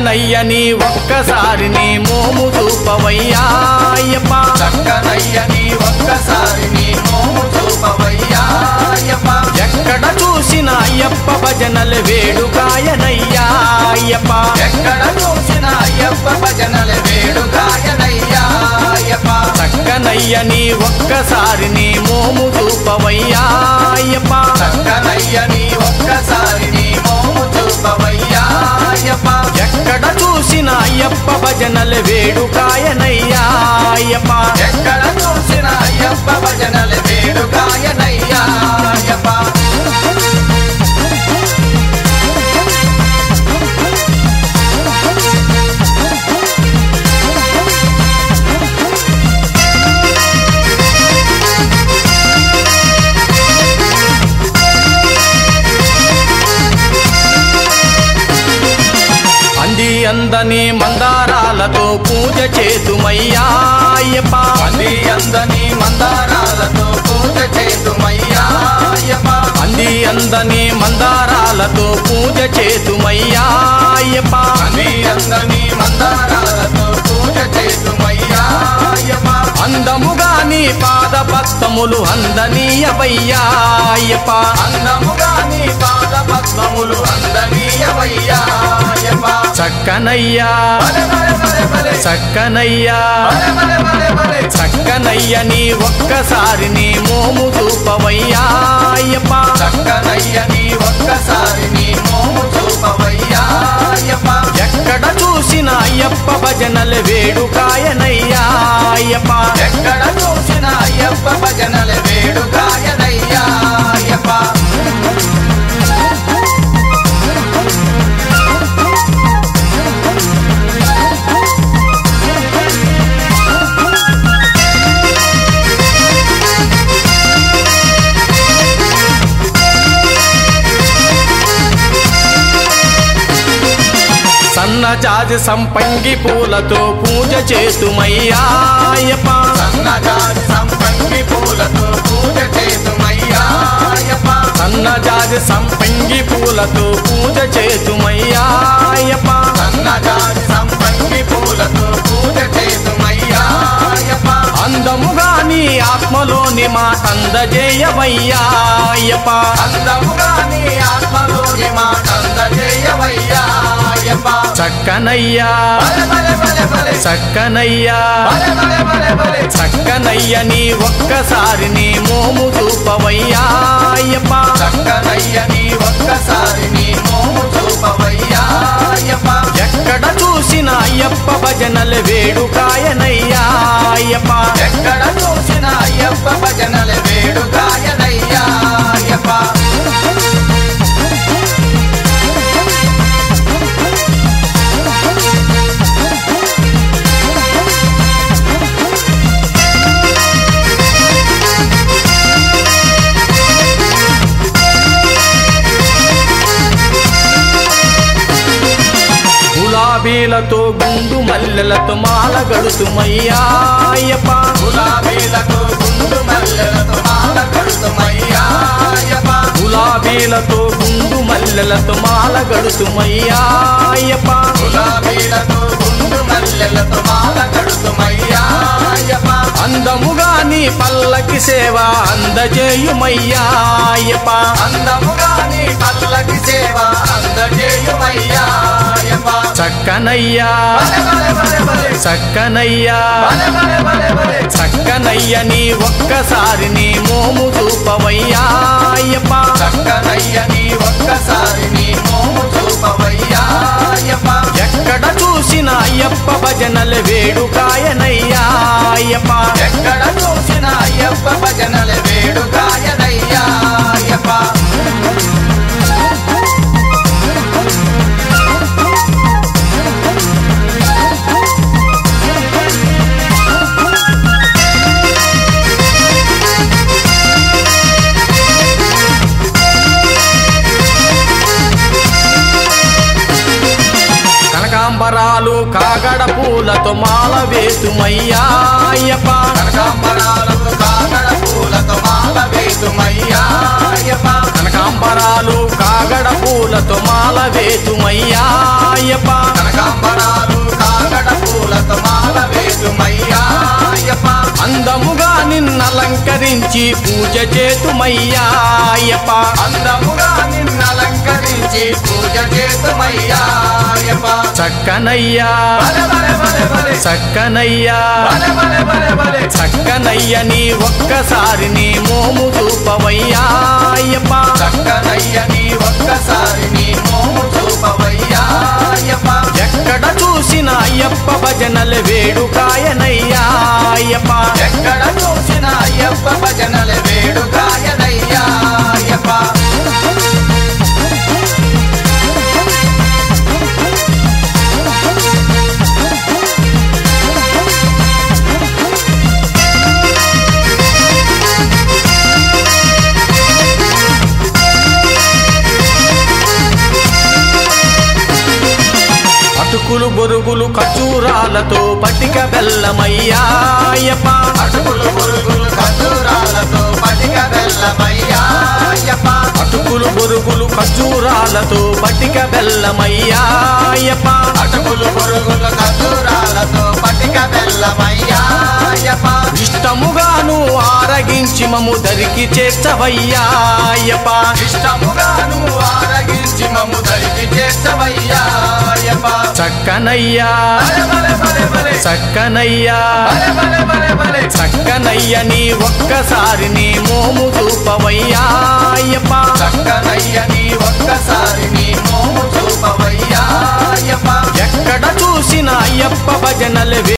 చక్కనయ్యని ఒక్కసారి నీ మోము చూపవయ్యా అయ్యప్ప చక్కనయ్యని ఒక్కసారి నీ మోము చూపవయ్యా అయ్యప్ప ఎక్కడ చూసిన అయ్యప్ప భజనలు వేడుకాయనయ్యా అయ్యప్ప ఎక్కడ చూసిన అయ్యప్ప భజనల వేడుగాయనయ్యా అయ్యప్ప చక్కనయ్యని ఒక్కసారి నీ మోము చూపవయ్యా అయ్యప్ప చక్కనయ్యని ఒక్కసారి నీ మోము చూపవయ్యా అయ్యప్ప ఎక్కడ చూసిన అయ్యప్ప భజనలు వేడుకాయనయ్యా అయ్యప్ప ఎక్కడ చూసిన అయ్యప్ప భజనల వేడుగాయనయ్యా అయ్యప్ప అంది అందని మందారాలతో పూజ చేతుమయ్యా అయ్యప్ప అంది అందని మందారాలతో పూజ చేతుమయ్యా అయ్యప్ప అంది అందని మందారాలతో పూజ చేతుమయ్యా అయ్యప్ప అంది అందని మందారాలతో పూజ చేతుమయ్యా అయ్యప్ప అందముగా నీ పాద పద్మములు అందనీయవయ్యా అయ్యప్ప అందముగా నీ పాద పద్మములు అందనీయవయ్యా అయ్యప్ప చక్కనయ్యా బలె బలె బలె బలె చక్కనయ్యా బలె బలె బలె బలె చక్కనయ్య నీ ఒక్కసారి నీ మోము చూపవయ్యా అయ్యప్ప చక్కనయ్యని ఒక్కసారి నీ మోము చూపవయ్యా అయ్యప్ప ఎక్కడ చూసిన అయ్యప్ప భజనలు వేడుకాయనయ్యా అయ్యప్ప ఎక్కడ చూసిన అయ్యప్ప భజనల వేడుగాయనయ్యా అయ్యప్ప సన్నజాజి సంపంగి పూలతో పూజ చేతుమయ్యా అయ్యప్ప సన్నజాజి సంపంగి పూలతో పూజ చేతుమయ్యా అయ్యప్ప సన్నజాజి సంపంగి పూలతో పూజ చేతుమయ్యా అయ్యప్ప సన్నజాజి సంపంగి పూలతో పూజ చేతుమయ్యా అయ్యప్ప అందముగా నీ ఆత్మలోని మా అందజేయవయ్యా అయ్యప్ప అందముగా నీ ఆత్మలోని మాట అందజేయవయ్యా అయ్యప్ప చక్కనయ్యా బలె బలె బలె బలె చక్కనయ్యా బలె బలె బలె బలె చక్కనయ్య నీ ఒక్కసారి నీ మోము చూపవయ్యా అయ్యప్ప చక్కనయ్యని ఒక్కసారి నీ మోము చూపవయ్యా అయ్యప్ప ఎక్కడ చూసిన అయ్యప్ప భజనలు వేడుకాయనయ్యా అయ్యప్ప ఎక్కడ చూసిన అయ్యప్ప భజనల వేడుగాయనయ్యా అయ్యప్ప గులాబీలతో గుండు మల్లెలతో మాల గడుతుమయ్యా అయ్యప్ప గులాబీలతో గుండు మల్లెలతో మాల కడుతుమయ్యా అయ్యప్ప గులాబీలతో గుండు మల్లెలతో మాల గడుతుమయ్యా అయ్యప్ప గులాబీలతో గుండు మల్లెలతో మాల కడుతుమయ్యా అయ్యప్ప అందముగా నీ పల్లకి సేవ అందజేయుమయ్యా అయ్యప్ప అందముగా నీ పల్లకి సేవ అందజేయుమయ్యా అయ్యప్ప చక్కనయ్యా బలె బలె బలె బలె చక్కనయ్యా బలె బలె బలె బలె చక్కనయ్య నీ ఒక్కసారి నీ మోము చూపవయ్యా అయ్యప్ప చక్కనయ్యని ఒక్కసారి నీ మోము చూపవయ్యా అయ్యప్ప ఎక్కడ చూసిన అయ్యప్ప భజనలు వేడుకాయనయ్యా అయ్యప్ప ఎక్కడ చూసిన అయ్యప్ప భజనల వేడుగాయనయ్యా అయ్యప్ప కనకాంబరాలు కాగడ పూలతో మాల వేతుమయ్యా అయ్యప్ప కనకాంబరాలకు కాకడ పూలతో మాల వేతుమయ్యా అయ్యప్ప కనకా కనకాంబరాలు కాగడ పూలతో మాల వేతుమయ్యా అయ్యప్ప కనకాంబరాలు కాగడ పూలతో మాల వేసుమయ్యా అయ్యప్ప అందముగా నిన్నలంకరించి పూజ చేతుమయ్యా అయ్యప్ప అందముగా నిన్నలంకరించి పూజ చేతుమయ్యా అయ్యప్ప చక్కనయ్యా బలె బలె బలె బలె చక్కనయ్యా బలె బలె బలె బలె చక్కనయ్య నీ ఒక్కసారి నీ మోము చూపవయ్యా అయ్యప్ప చక్కనయ్య నీ ఒక్కసారి నీ మోము చూపవయ్యా అయ్యప్ప ఎక్కడ చూసిన అయ్యప్ప భజనలు వేడుకాయనయ్యా అయ్యప్ప ఎక్కడ చూసిన అయ్యప్ప భజనల వేడుకాయనయ్యా అయ్యప్ప అటుకులు బొరుగులు ఖర్జూరాలతో పటిక బెల్లమయ్యా అయ్యప్ప అటుకులు పురుగులు ఖర్జూరాలతో పటిక బెల్లమయ్యా అయ్యప్ప అటుకులు బొరుగులు ఖర్జూరాలతో పటిక బెల్లమయ్యా అయ్యప్ప అటుకులు పురుగులు ఖర్జూరాలతో పటిక బెల్లమయ్యా అయ్యప్ప ఇష్టముగాను ఆరగించి మము దరికి చేర్చవయ్యా అయ్యప్ప ఇష్టముగా నువ్వు ఆరగించి మమ్ము దరికి చేస్తవయ్యా అయ్యప్ప చక్కనయ్యా బలె బలె బలె బలె చక్కనయ్యా బలె బలె బలె బలె చక్కనయ్య నీ ఒక్కసారి నీ మోము చూపవయ్యా అయ్యప్ప చక్కన